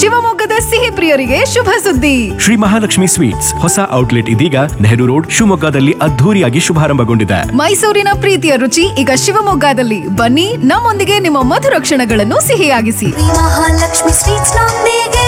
ಶಿವಮೊಗ್ಗದ ಸಿಹಿ ಪ್ರಿಯರಿಗೆ ಶುಭ ಸುದ್ದಿ ಶ್ರೀ ಮಹಾಲಕ್ಷ್ಮಿ ಸ್ವೀಟ್ಸ್ ಹೊಸ ಔಟ್ಲೆಟ್ ಇದೀಗ ನೆಹರು ರೋಡ್ ಶಿವಮೊಗ್ಗದಲ್ಲಿ ಅದ್ಧೂರಿಯಾಗಿ ಶುಭಾರಂಭಗೊಂಡಿದೆ ಮೈಸೂರಿನ ಪ್ರೀತಿಯ ರುಚಿ ಈಗ ಶಿವಮೊಗ್ಗದಲ್ಲಿ ಬನ್ನಿ ನಮ್ಮೊಂದಿಗೆ ನಿಮ್ಮ ಮಧುರ ಕ್ಷಣಗಳನ್ನು ಸಿಹಿಯಾಗಿಸಿ ಮಹಾಲಕ್ಷ್ಮಿ ಸ್ವೀಟ್ಸ್ ನೊಂದಿಗೆ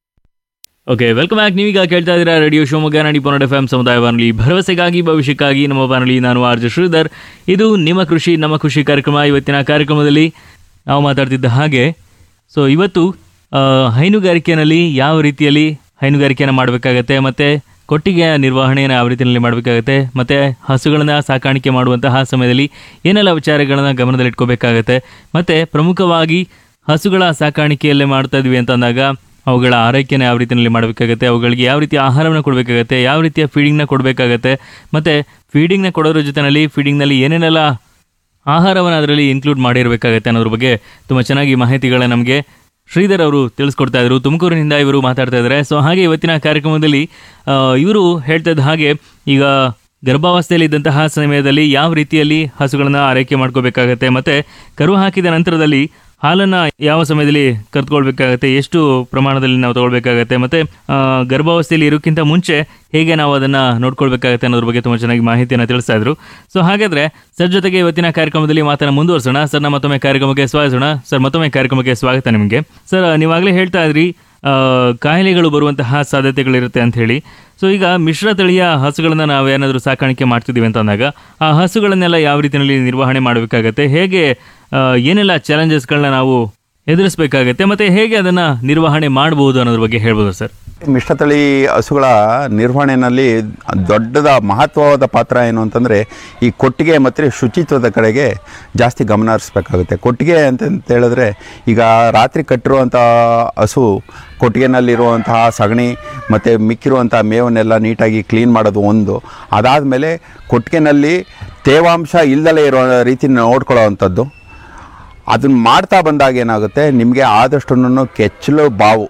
ಓಕೆ ವೆಲ್ಕಮ್ ಬ್ಯಾಕ್ ನೀವೀಗ ಕೇಳ್ತಾ ಇದ್ದೀರಾ ರೇಡಿಯೋ ಶಿವಮೊಗ್ಗ ನಾಡಿ ಪೊನ್ನಡ ಎಫ್ ಎಂ ಸಮುದಾಯ ಬಾನುಲಿ ಭರವಸೆಗಾಗಿ ಭವಿಷ್ಯಕ್ಕಾಗಿ ನಮ್ಮ ಬಾನುಲಿ ನಾನು ಆರ್ ಜೆ ಶ್ರೀಧರ್ ಇದು ನಿಮ್ಮ ಕೃಷಿ ನಮ್ಮ ಕೃಷಿ ಕಾರ್ಯಕ್ರಮ ಇವತ್ತಿನ ಕಾರ್ಯಕ್ರಮದಲ್ಲಿ ನಾವು ಮಾತಾಡ್ತಿದ್ದ ಹಾಗೆ ಸೊ ಇವತ್ತು ಆ, ಹೈನುಗಾರಿಕೆಯಲ್ಲಿ ಯಾವ ರೀತಿಯಲ್ಲಿ ಹೈನುಗಾರಿಕೆಯನ್ನು ಮಾಡಬೇಕಾಗತ್ತೆ ಮತ್ತು ಕೊಟ್ಟಿಗೆಯ ನಿರ್ವಹಣೆಯನ್ನು ಯಾವ ರೀತಿಯಲ್ಲಿ ಮಾಡಬೇಕಾಗತ್ತೆ ಮತ್ತು ಹಸುಗಳನ್ನು ಸಾಕಾಣಿಕೆ ಮಾಡುವಂತಹ ಸಮಯದಲ್ಲಿ ಏನೆಲ್ಲ ವಿಚಾರಗಳನ್ನು ಗಮನದಲ್ಲಿಟ್ಕೋಬೇಕಾಗತ್ತೆ ಮತ್ತು ಪ್ರಮುಖವಾಗಿ ಹಸುಗಳ ಸಾಕಾಣಿಕೆಯಲ್ಲೇ ಮಾಡ್ತಾ ಇದ್ವಿ ಅಂತ ಅಂದಾಗ ಅವುಗಳ ಆರೈಕೆನ ಯಾವ ರೀತಿಯಲ್ಲಿ ಮಾಡಬೇಕಾಗತ್ತೆ ಅವುಗಳಿಗೆ ಯಾವ ರೀತಿಯ ಆಹಾರವನ್ನು ಕೊಡಬೇಕಾಗತ್ತೆ ಯಾವ ರೀತಿಯ ಫೀಡಿಂಗ್ನ ಕೊಡಬೇಕಾಗತ್ತೆ ಮತ್ತು ಫೀಡಿಂಗ್ನ ಕೊಡೋದ್ರ ಜೊತೆಯಲ್ಲಿ ಫೀಡಿಂಗ್ನಲ್ಲಿ ಏನೇನೆಲ್ಲ ಆಹಾರವನ್ನು ಅದರಲ್ಲಿ ಇನ್ಕ್ಲೂಡ್ ಮಾಡಿರಬೇಕಾಗತ್ತೆ ಅನ್ನೋದ್ರ ಬಗ್ಗೆ ತುಂಬ ಚೆನ್ನಾಗಿ ಮಾಹಿತಿಗಳ ನಮಗೆ ಶ್ರೀಧರ್ ಅವರು ತಿಳಿಸ್ಕೊಡ್ತಾ ಇದ್ರು ತುಮಕೂರಿನಿಂದ ಇವರು ಮಾತಾಡ್ತಾ ಇದ್ದಾರೆ ಸೊ ಹಾಗೆ ಇವತ್ತಿನ ಕಾರ್ಯಕ್ರಮದಲ್ಲಿ ಆ, ಇವರು ಹೇಳ್ತಾ ಇದ್ದ ಹಾಗೆ ಈಗ ಗರ್ಭಾವಸ್ಥೆಯಲ್ಲಿ ಇದ್ದಂತಹ ಸಮಯದಲ್ಲಿ ಯಾವ ರೀತಿಯಲ್ಲಿ ಹಸುಗಳನ್ನು ಆರೈಕೆ ಮಾಡ್ಕೋಬೇಕಾಗತ್ತೆ ಮತ್ತು ಕರು ಹಾಕಿದ ನಂತರದಲ್ಲಿ ಹಾಲನ್ನು ಯಾವ ಸಮಯದಲ್ಲಿ ಕರೆದುಕೊಳ್ಬೇಕಾಗತ್ತೆ ಎಷ್ಟು ಪ್ರಮಾಣದಲ್ಲಿ ನಾವು ತಗೊಳ್ಬೇಕಾಗತ್ತೆ ಮತ್ತು ಗರ್ಭಾವಸ್ಥೆಯಲ್ಲಿ ಇರೋಕ್ಕಿಂತ ಮುಂಚೆ ಹೇಗೆ ನಾವು ಅದನ್ನು ನೋಡ್ಕೊಳ್ಬೇಕಾಗತ್ತೆ ಅನ್ನೋದ್ರ ಬಗ್ಗೆ ತುಂಬ ಚೆನ್ನಾಗಿ ಮಾಹಿತಿಯನ್ನು ತಿಳಿಸ್ತಾ ಇದ್ರು ಸೊ ಹಾಗಾದರೆ ಸರ್ ಜೊತೆಗೆ ಇವತ್ತಿನ ಕಾರ್ಯಕ್ರಮದಲ್ಲಿ ಮಾತನ್ನು ಮುಂದುವರಿಸೋಣ ಸರ್ ನಮ್ಮ ಮತ್ತೊಮ್ಮೆ ಕಾರ್ಯಕ್ರಮಕ್ಕೆ ಸ್ವಾಗತಿಸೋಣ ಸರ್ ಮತ್ತೊಮ್ಮೆ ಕಾರ್ಯಕ್ರಮಕ್ಕೆ ಸ್ವಾಗತ ನಿಮಗೆ ಸರ್ ನೀವಾಗಲೇ ಹೇಳ್ತಾ ಇದ್ರಿ ಆ, ಕಾಯಿಲೆಗಳು ಬರುವಂತಹ ಸಾಧ್ಯತೆಗಳಿರುತ್ತೆ ಅಂತ ಹೇಳಿ ಸೊ ಈಗ ಮಿಶ್ರ ತಳಿಯ ಹಸುಗಳನ್ನು ನಾವು ಏನಾದರೂ ಸಾಕಾಣಿಕೆ ಮಾಡ್ತಿದ್ದೀವಿ ಅಂತ ಅಂದಾಗ ಆ ಹಸುಗಳನ್ನೆಲ್ಲ ಯಾವ ರೀತಿಯಲ್ಲಿ ನಿರ್ವಹಣೆ ಮಾಡಬೇಕಾಗತ್ತೆ ಹೇಗೆ ಆ, ಏನೆಲ್ಲ ಚಾಲೆಂಜಸ್ಗಳನ್ನ ನಾವು ಎದುರಿಸಬೇಕಾಗತ್ತೆ ಮತ್ತು ಹೇಗೆ ಅದನ್ನು ನಿರ್ವಹಣೆ ಮಾಡ್ಬೋದು ಅನ್ನೋದ್ರ ಬಗ್ಗೆ ಹೇಳ್ಬೋದು ಸರ್ ಮಿಶ್ರತಳಿ ಹಸುಗಳ ನಿರ್ವಹಣೆಯಲ್ಲಿ ದೊಡ್ಡದ ಮಹತ್ವವಾದ ಪಾತ್ರ ಏನು ಅಂತಂದರೆ ಈ ಕೊಟ್ಟಿಗೆ ಮತ್ತು ಶುಚಿತ್ವದ ಕಡೆಗೆ ಜಾಸ್ತಿ ಗಮನ ಹರಿಸ್ಬೇಕಾಗುತ್ತೆ ಕೊಟ್ಟಿಗೆ ಅಂತ ಹೇಳಿದ್ರೆ ಈಗ ರಾತ್ರಿ ಕಟ್ಟಿರುವಂಥ ಹಸು ಕೊಟ್ಟಿಗೆನಲ್ಲಿರುವಂತಹ ಸಗಣಿ ಮತ್ತು ಮಿಕ್ಕಿರುವಂಥ ಮೇವನ್ನೆಲ್ಲ ನೀಟಾಗಿ ಕ್ಲೀನ್ ಮಾಡೋದು ಒಂದು ಅದಾದಮೇಲೆ ಕೊಟ್ಟಿಗೆನಲ್ಲಿ ತೇವಾಂಶ ಇಲ್ದಲೇ ಇರೋ ರೀತಿ ನೋಡ್ಕೊಳ್ಳೋ ಅಂಥದ್ದು ಅದನ್ನ ಮಾಡ್ತಾ ಬಂದಾಗ ಏನಾಗುತ್ತೆ ನಿಮಗೆ ಆದಷ್ಟು ಕೆಚ್ಚಲು ಬಾವು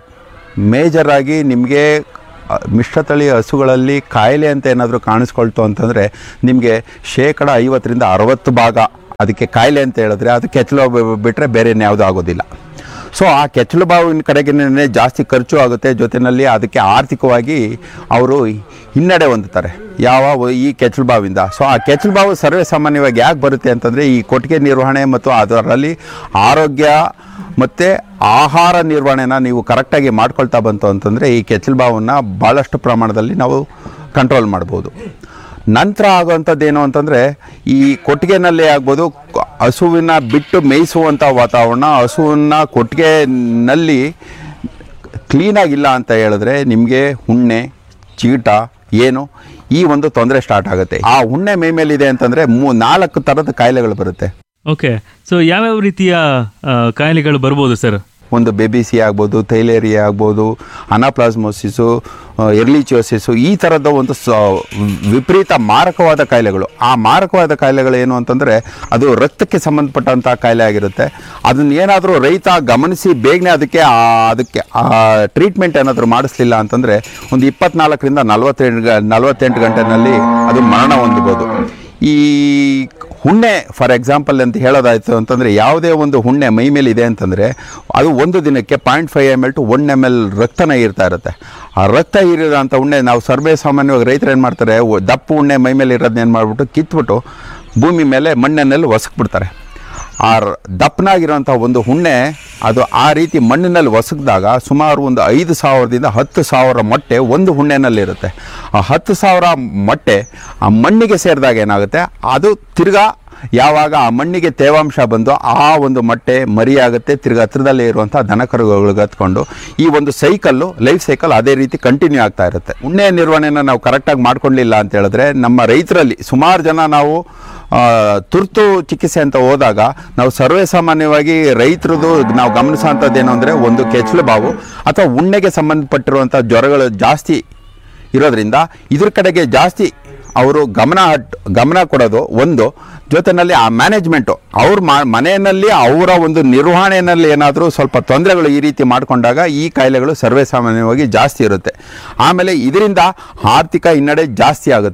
ಮೇಜರಾಗಿ ನಿಮಗೆ ಅ, ಮಿಶ್ರತಳಿ ಹಸುಗಳಲ್ಲಿ ಕಾಯಿಲೆ ಅಂತ ಏನಾದರೂ ಕಾಣಿಸ್ಕೊಳ್ತು ಅಂತಂದರೆ ನಿಮಗೆ ಶೇಕಡ ಐವತ್ತರಿಂದ ಅರವತ್ತು ಭಾಗ ಅದಕ್ಕೆ ಕಾಯಿಲೆ ಅಂತ ಹೇಳಿದ್ರೆ ಅದು ಕೆಚ್ಚಲು ಬಿಟ್ಟರೆ ಬೇರೆ ಯಾವುದೂ ಆಗೋದಿಲ್ಲ ಸೊ ಆ ಕೆಚ್ಚಲು ಬಾವಿನ ಕಡೆಗೇ ಜಾಸ್ತಿ ಖರ್ಚು ಆಗುತ್ತೆ ಜೊತೆಯಲ್ಲಿ ಅದಕ್ಕೆ ಆರ್ಥಿಕವಾಗಿ ಅವರು ಹಿನ್ನಡೆ ಹೊಂದುತ್ತಾರೆ ಯಾವ ಒ- ಈ ಕೆಚ್ಚಲು ಬಾವಿಂದ ಸೊ ಆ ಕೆಚ್ಚಲು ಬಾವು ಸರ್ವೇ ಸಾಮಾನ್ಯವಾಗಿ ಯಾಕೆ ಬರುತ್ತೆ ಅಂತಂದರೆ ಈ ಕೊಟ್ಟಿಗೆ ನಿರ್ವಹಣೆ ಮತ್ತು ಅದರಲ್ಲಿ ಆರೋಗ್ಯ ಮತ್ತು ಆಹಾರ ನಿರ್ವಹಣೆನ ನೀವು ಕರೆಕ್ಟಾಗಿ ಮಾಡ್ಕೊಳ್ತಾ ಬಂತು ಅಂತಂದರೆ ಈ ಕೆಚ್ಚಲು ಬಾವನ್ನು ಭಾಳಷ್ಟು ಪ್ರಮಾಣದಲ್ಲಿ ನಾವು ಕಂಟ್ರೋಲ್ ಮಾಡ್ಬೋದು ನಂತರ ಆಗುವಂಥದ್ದು ಏನು ಅಂತಂದರೆ ಈ ಕೊಟ್ಟಿಗೆನಲ್ಲೇ ಆಗ್ಬೋದು ಕ- ಹಸುವಿನ ಬಿಟ್ಟು ಮೇಯಿಸುವಂಥ ವಾತಾವರಣ ಹಸುವನ್ನ ಕೊಟ್ಟಿಗೆನಲ್ಲಿ ಕ್ಲೀನಾಗಿಲ್ಲ ಅಂತ ಹೇಳಿದ್ರೆ ನಿಮಗೆ ಹುಣ್ಣೆ ಚೀಟ ಏನು ಈ ಒಂದು ತೊಂದರೆ ಸ್ಟಾರ್ಟ್ ಆಗುತ್ತೆ ಆ ಹುಣ್ಣೆ ಮೈ ಮೇಲಿದೆ ಅಂತಂದರೆ ಮೂ ನಾಲ್ಕು ಥರದ ಕಾಯಿಲೆಗಳು ಬರುತ್ತೆ ಓಕೆ ಸೊ ಯಾವ್ಯಾವ ರೀತಿಯ ಆ, ಕಾಯಿಲೆಗಳು ಬರ್ಬೋದು ಸರ್ ಒಂದು ಬೆಬಿಸಿ ಆಗ್ಬೋದು ಥೈಲೇರಿಯಾ ಆಗ್ಬೋದು ಅನಾಪ್ಲಾಸ್ಮೋಸಿಸು ಎರ್ಲಿಚಿಯೋಸಿಸು ಈ ಥರದ ಒಂದು ಸ ವಿಪರೀತ ಮಾರಕವಾದ ಕಾಯಿಲೆಗಳು ಆ ಮಾರಕವಾದ ಕಾಯಿಲೆಗಳು ಏನು ಅಂತಂದರೆ ಅದು ರಕ್ತಕ್ಕೆ ಸಂಬಂಧಪಟ್ಟಂಥ ಕಾಯಿಲೆ ಆಗಿರುತ್ತೆ ಅದನ್ನ ಏನಾದರೂ ರೈತ ಗಮನಿಸಿ ಬೇಗನೆ ಅದಕ್ಕೆ ಆ- ಅದಕ್ಕೆ ಟ್ರೀಟ್ಮೆಂಟ್ ಏನಾದರೂ ಮಾಡಿಸ್ಲಿಲ್ಲ ಅಂತಂದರೆ ಒಂದು ಇಪ್ಪತ್ನಾಲ್ಕರಿಂದ ನಲವತ್ತೆಂಟು ಗ ನಲವತ್ತೆಂಟು ಗಂಟೆನಲ್ಲಿ ಅದು ಮರಣ ಹೊಂದಬಹುದು ಈ ಹುಣ್ಣೆ ಫಾರ್ ಎಕ್ಸಾಂಪಲ್ ಅಂತ ಹೇಳೋದಾಯ್ತು ಅಂತಂದರೆ ಯಾವುದೇ ಒಂದು ಹುಣ್ಣೆ ಮೈ ಮೇಲೆ ಇದೆ ಅಂತಂದರೆ ಅದು ಒಂದು ದಿನಕ್ಕೆ point five M L to one M L ರಕ್ತನ ಹೀರ್ತಾ ಇರುತ್ತೆ ಆ ರಕ್ತ ಹೀರಿರೋಂಥ ಹುಣ್ಣೆ ನಾವು ಸರ್ವೇ ಸಾಮಾನ್ಯವಾಗಿ ರೈತರು ಏನು ಮಾಡ್ತಾರೆ ಒ- ದಪ್ಪ ಹುಣ್ಣೆ ಮೈ ಮೇಲೆ ಇರೋದನ್ನ ಏನು ಮಾಡಿಬಿಟ್ಟು ಕಿತ್ಬಿಟ್ಟು ಭೂಮಿ ಮೇಲೆ ಮಣ್ಣನ್ನೆಲ್ಲ ಒಸಕ್ಬಿಡ್ತಾರೆ ಆ ರ- ದಪ್ಪನಾಗಿರೋಂಥ ಒಂದು ಹುಣ್ಣೆ ಅದು ಆ ರೀತಿ ಮಣ್ಣಿನಲ್ಲಿ ಒಸಗಿದಾಗ ಸುಮಾರು ಒಂದು ಐದು ಸಾವಿರದಿಂದ ಹತ್ತು ಸಾವಿರ ಮೊಟ್ಟೆ ಒಂದು ಹುಣ್ಣೆನಲ್ಲಿರುತ್ತೆ ಆ ಹತ್ತು ಸಾವಿರ ಮೊಟ್ಟೆ ಆ ಮಣ್ಣಿಗೆ ಸೇರಿದಾಗ ಏನಾಗುತ್ತೆ ಅದು ತಿರ್ಗಾ ಯಾವಾಗ ಆ ಮಣ್ಣಿಗೆ ತೇವಾಂಶ ಬಂದು ಆ ಒಂದು ಮೊಟ್ಟೆ ಮರಿಯಾಗುತ್ತೆ ತಿರ್ಗಾ ಹತ್ರದಲ್ಲೇ ಇರುವಂಥ ದನಕರುಗಳಿಗೆ ಹತ್ಕೊಂಡು ಈ ಒಂದು ಸೈಕಲ್ಲು ಲೈಫ್ ಸೈಕಲ್ ಅದೇ ರೀತಿ ಕಂಟಿನ್ಯೂ ಆಗ್ತಾ ಇರುತ್ತೆ ಉಣ್ಣೆ ನಿರ್ವಹಣೆನ ನಾವು ಕರೆಕ್ಟಾಗಿ ಮಾಡ್ಕೊಳ್ಳಿಲ್ಲ ಅಂತ ಹೇಳಿದ್ರೆ ನಮ್ಮ ರೈತರಲ್ಲಿ ಸುಮಾರು ಜನ ನಾವು ಆ, ತುರ್ತು ಚಿಕಿತ್ಸೆ ಅಂತ ಹೋದಾಗ ನಾವು ಸರ್ವೇ ಸಾಮಾನ್ಯವಾಗಿ ರೈತರದು ನಾವು ಗಮನಿಸೋಂಥದ್ದು ಏನು ಅಂದರೆ ಒಂದು ಕೆಚ್ಚಲು ಬಾವು ಅಥವಾ ಉಣ್ಣೆಗೆ ಸಂಬಂಧಪಟ್ಟಿರುವಂಥ ಜ್ವರಗಳು ಜಾಸ್ತಿ ಇರೋದ್ರಿಂದ ಇದ್ರ ಕಡೆಗೆ ಜಾಸ್ತಿ ಅವರು ಗಮನ ಹಟ್ ಗಮನ ಕೊಡೋದು ಒಂದು ಜೊತೆಯಲ್ಲಿ ಆ ಮ್ಯಾನೇಜ್ಮೆಂಟು ಅವ್ರ ಮನೆಯಲ್ಲಿ ಅವರ ಒಂದು ನಿರ್ವಹಣೆಯಲ್ಲಿ ಏನಾದರೂ ಸ್ವಲ್ಪ ತೊಂದರೆಗಳು ಈ ರೀತಿ ಮಾಡಿಕೊಂಡಾಗ ಈ ಕಾಯಿಲೆಗಳು ಸರ್ವೇ ಸಾಮಾನ್ಯವಾಗಿ ಜಾಸ್ತಿ ಇರುತ್ತೆ ಆಮೇಲೆ ಇದರಿಂದ ಆರ್ಥಿಕ ಹಿನ್ನಡೆ ಜಾಸ್ತಿ ಆಗುತ್ತೆ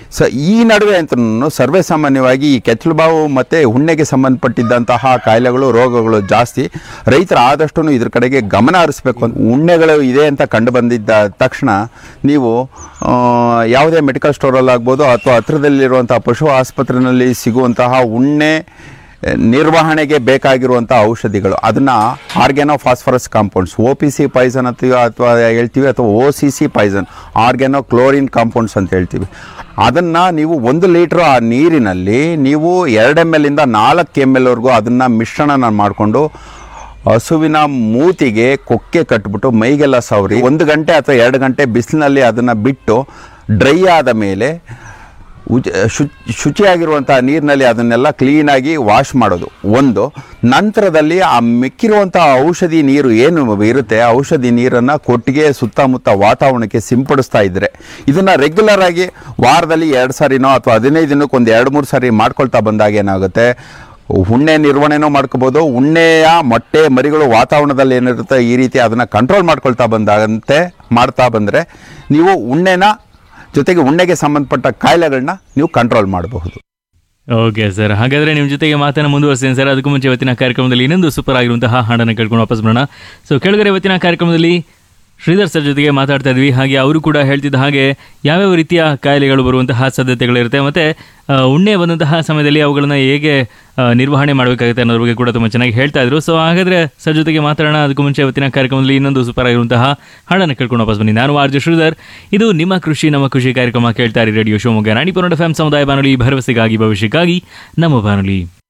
ಸೊ ಈ ನಡುವೆ ಅಂತೂ ಸರ್ವೇ ಸಾಮಾನ್ಯವಾಗಿ ಈ ಕೆಚ್ಚಲು ಬಾವು ಮತ್ತು ಹುಣ್ಣೆಗೆ ಸಂಬಂಧಪಟ್ಟಿದ್ದಂತಹ ಕಾಯಿಲೆಗಳು ರೋಗಗಳು ಜಾಸ್ತಿ ರೈತರು ಆದಷ್ಟು ಇದ್ರ ಕಡೆಗೆ ಗಮನ ಹರಿಸ್ಬೇಕು ಅಂತ ಉಣ್ಣೆಗಳು ಇದೆ ಅಂತ ಕಂಡು ಬಂದಿದ್ದ ತಕ್ಷಣ ನೀವು ಆ, ಯಾವುದೇ ಮೆಡಿಕಲ್ ಸ್ಟೋರಲ್ಲಿ ಆಗ್ಬೋದು ಅಥವಾ ಹತ್ರದಲ್ಲಿರುವಂಥ ಪಶು ಆಸ್ಪತ್ರೆಯಲ್ಲಿ ಸಿಗುವಂತಹ ಉಣ್ಣೆ ನಿರ್ವಹಣೆಗೆ ಬೇಕಾಗಿರುವಂಥ ಔಷಧಿಗಳು ಅದನ್ನು organo phosphorus compounds O P C poison ಅಂತೀವಿ ಅಥವಾ ಹೇಳ್ತೀವಿ ಅಥವಾ O C C poison organo chlorine compounds ಅಂತ ಹೇಳ್ತೀವಿ ಅದನ್ನು ನೀವು ಒಂದು ಲೀಟ್ರ್ ಆ ನೀರಿನಲ್ಲಿ ನೀವು ಎರಡು ಎಮ್ ಎಲ್ಲಿಂದ ನಾಲ್ಕು ಎಮ್ ಎಲ್ವರೆಗೂ ಅದನ್ನು ಮಿಶ್ರಣ ಮಾಡಿಕೊಂಡು ಹಸುವಿನ ಮೂತಿಗೆ ಕೊಕ್ಕೆ ಕಟ್ಬಿಟ್ಟು ಮೈಗೆಲ್ಲ ಸವರಿ ಒಂದು ಗಂಟೆ ಅಥವಾ ಎರಡು ಗಂಟೆ ಬಿಸಿಲಿನಲ್ಲಿ ಅದನ್ನು ಬಿಟ್ಟು ಡ್ರೈ ಆದ ಮೇಲೆ ಉಜ ಶು ಶುಚಿಯಾಗಿರುವಂಥ ನೀರಿನಲ್ಲಿ ಅದನ್ನೆಲ್ಲ ಕ್ಲೀನಾಗಿ ವಾಶ್ ಮಾಡೋದು ಒಂದು ನಂತರದಲ್ಲಿ ಆ ಮಿಕ್ಕಿರುವಂಥ ಔಷಧಿ ನೀರು ಏನು ಇರುತ್ತೆ ಆ ಔಷಧಿ ನೀರನ್ನು ಕೊಟ್ಟಿಗೆ ಸುತ್ತಮುತ್ತ ವಾತಾವರಣಕ್ಕೆ ಸಿಂಪಡಿಸ್ತಾ ಇದ್ದರೆ ಇದನ್ನು ರೆಗ್ಯುಲರ್ ಆಗಿ ವಾರದಲ್ಲಿ ಎರಡು ಸಾರಿನೋ ಅಥವಾ ಹದಿನೈದು ದಿನಕ್ಕೆ ಒಂದು ಎರಡು ಮೂರು ಸಾರಿ ಮಾಡ್ಕೊಳ್ತಾ ಬಂದಾಗ ಏನಾಗುತ್ತೆ ಹುಣ್ಣೆ ನಿರ್ವಹಣೆನೂ ಮಾಡ್ಕೋಬೋದು ಉಣ್ಣೆಯ ಮೊಟ್ಟೆ ಮರಿಗಳು ವಾತಾವರಣದಲ್ಲಿ ಏನಿರುತ್ತೆ ಈ ರೀತಿ ಅದನ್ನು ಕಂಟ್ರೋಲ್ ಮಾಡ್ಕೊಳ್ತಾ ಬಂದಂತೆ ಮಾಡ್ತಾ ಬಂದರೆ ನೀವು ಉಣ್ಣೆನ ಜೊತೆಗೆ ಉಣ್ಣೆಗೆ ಸಂಬಂಧಪಟ್ಟ ಕಾಯಿಲೆಗಳನ್ನ ನೀವು ಕಂಟ್ರೋಲ್ ಮಾಡಬಹುದು ಓಕೆ ಸರ್ ಹಾಗಾದ್ರೆ ನಿಮ್ಮ ಜೊತೆಗೆ ಮಾತನ್ನ ಮುಂದುವರಿಸ್ತೇನೆ ಸರ್ ಅದಕ್ಕೂ ಮುಂಚೆ ಇವತ್ತಿನ ಕಾರ್ಯಕ್ರಮದಲ್ಲಿ ಇನ್ನೊಂದು ಸೂಪರ್ ಆಗಿರುವಂತಹ ಹಾಡನ್ನು ಕೇಳ್ಕೊಂಡು ವಾಪಸ್ ಬರೋಣ ಸೊ ಕೆಳಗಡೆ ಇವತ್ತಿನ ಕಾರ್ಯಕ್ರಮದಲ್ಲಿ ಶ್ರೀಧರ್ ಸರ್ ಜೊತೆಗೆ ಮಾತಾಡ್ತಾ ಇದ್ವಿ ಹಾಗೆ ಅವರು ಕೂಡ ಹೇಳ್ತಿದ್ದ ಹಾಗೆ ಯಾವ್ಯಾವ ರೀತಿಯ ಕಾಯಿಲೆಗಳು ಬರುವಂತಹ ಸಾಧ್ಯತೆಗಳಿರುತ್ತೆ ಮತ್ತೆ ಆ, ಉಣ್ಣೆ ಬಂದಂತಹ ಸಮಯದಲ್ಲಿ ಅವುಗಳನ್ನ ಹೇಗೆ ಆ, ನಿರ್ವಹಣೆ ಮಾಡಬೇಕಾಗುತ್ತೆ ಅನ್ನೋದ್ರ ಬಗ್ಗೆ ಕೂಡ ತುಂಬ ಚೆನ್ನಾಗಿ ಹೇಳ್ತಾ ಇದ್ರು ಸೊ ಹಾಗಾದ್ರೆ ಸರ್ ಜೊತೆಗೆ ಮಾತಾಡೋಣ ಅದಕ್ಕೂ ಮುಂಚೆ ಇವತ್ತಿನ ಕಾರ್ಯಕ್ರಮದಲ್ಲಿ ಇನ್ನೊಂದು ಸೂಪರ್ ಆಗಿರುವಂತಹ ಹಾಡನ್ನು ಕೇಳ್ಕೊಂಡು ವಾಪಸ್ ಬನ್ನಿ ನಾನು ಆರ್ಜು ಶ್ರೀಧರ್ ಇದು ನಿಮ್ಮ ಕೃಷಿ ನಮ್ಮ ಕೃಷಿ ಕಾರ್ಯಕ್ರಮ ಕೇಳ್ತಾ ಇರಿ ರೇಡಿಯೋ ಶಿವಮೊಗ್ಗ ನಾಡಿ ಪನ್ನಡ ಫ್ಯಾಮ್ ಸಮುದಾಯ ಬಾನುಲಿ ಭರವಸೆಗಾಗಿ ಭವಿಷ್ಯಕ್ಕಾಗಿ ನಮ್ಮ ಬಾನುಲಿ